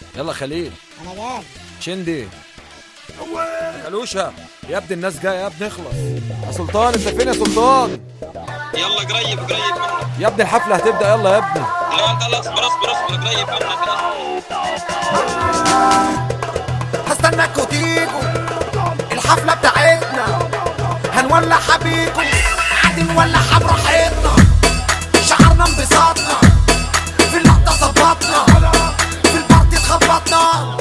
يلا خليل انا جاي شندي كلوشة يا ابني الناس جايه يا ابني اخلص يا سلطان انت فين يا سلطان يلا قريب قريب منك يا ابني الحفله هتبدا يلا يا ابني لا انت لا اصبر اصبر اصبر قريب منك هستناكوا تيجوا الحفلة بتاعتنا هنولع حبيكم عادي نولع براحتنا شعرنا انبساطنا في اللقطة ظبطنا في البارتي اتخبطنا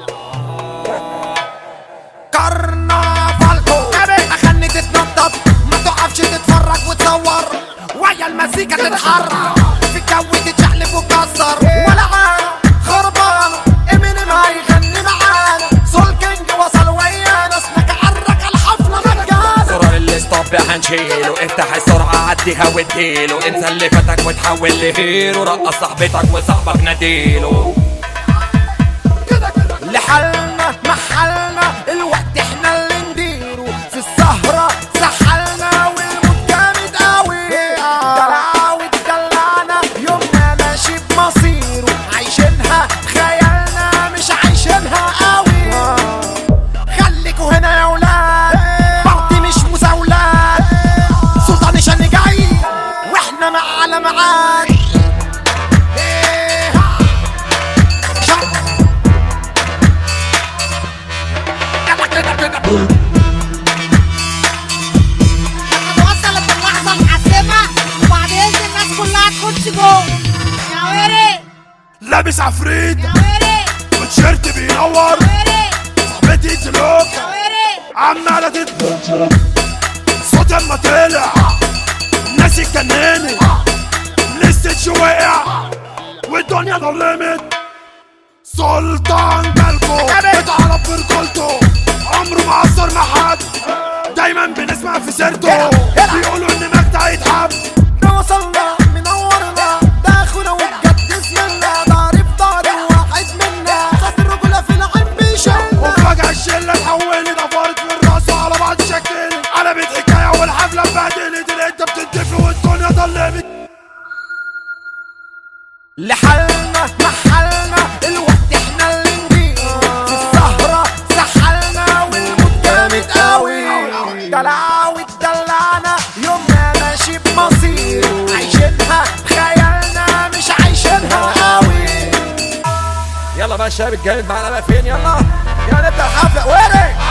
كرنفالكو اغني تتنطط ما تقفش تتفرج وتصور ويا المزيكا تتحرك في الجو تتشقلب وتكسر ولا عارف خربان امينيم هيغني معانا سول كينج وصل ويانا اسمك عرك الحفلة مجانا زرار الستوب هنشيله افتح السرعة عديها واديله انسى اللي فاتك وتحول لهيرو رقص صاحبتك وصاحبك ناديله لحالنا محلنا الوقت احنا اللي نديره في السهرة سحلنا والموت جامد قوي دلع ودلعنا يومنا ماشي بمصيره عايشينها خيالنا مش عايشينها قوي خليكوا هنا يا ولاد بارتي مش مساولات سلطان شن جاي واحنا معانا معاك إيه ها. شك. وصلت اللحظة الحاسمة وبعد إذن الناس كلها تخش جوه يا وري لابس عفريت يا وري وتيشيرت بينور يا وري صاحبتي تلوك يا وري عمالة تت صوت اما طلع الناس اتجننت لسه وقع والدنيا ظلمت سلطان جالكو اتعرف برجولته عمره ما قصر مع حد دايما بنسمع في سيرته بيقولوا ان مجدع يتحب احنا وصلنا منورنا ده اخونا وبجد اسمنا ضارب ضارب واحد منا خط الرجولة في العين بيشيلنا وفجأة الشلة اتحولت دفرت من راسه على بعض شكلت قلبت حكاية والحفلة اتبهدلت انت بتنتفي والدنيا ضلمت لحالنا محلنا الوقت احنا اللي نديره في السهرة سحلنا والموت جامد قوي دلع ودلعنا يومنا ماشي بمصيره عايشينها خيالنا مش عايشينها قوي يلا بقى الشباب الجامد معانا بقى فين يلا يا نبدأ الحفلة وري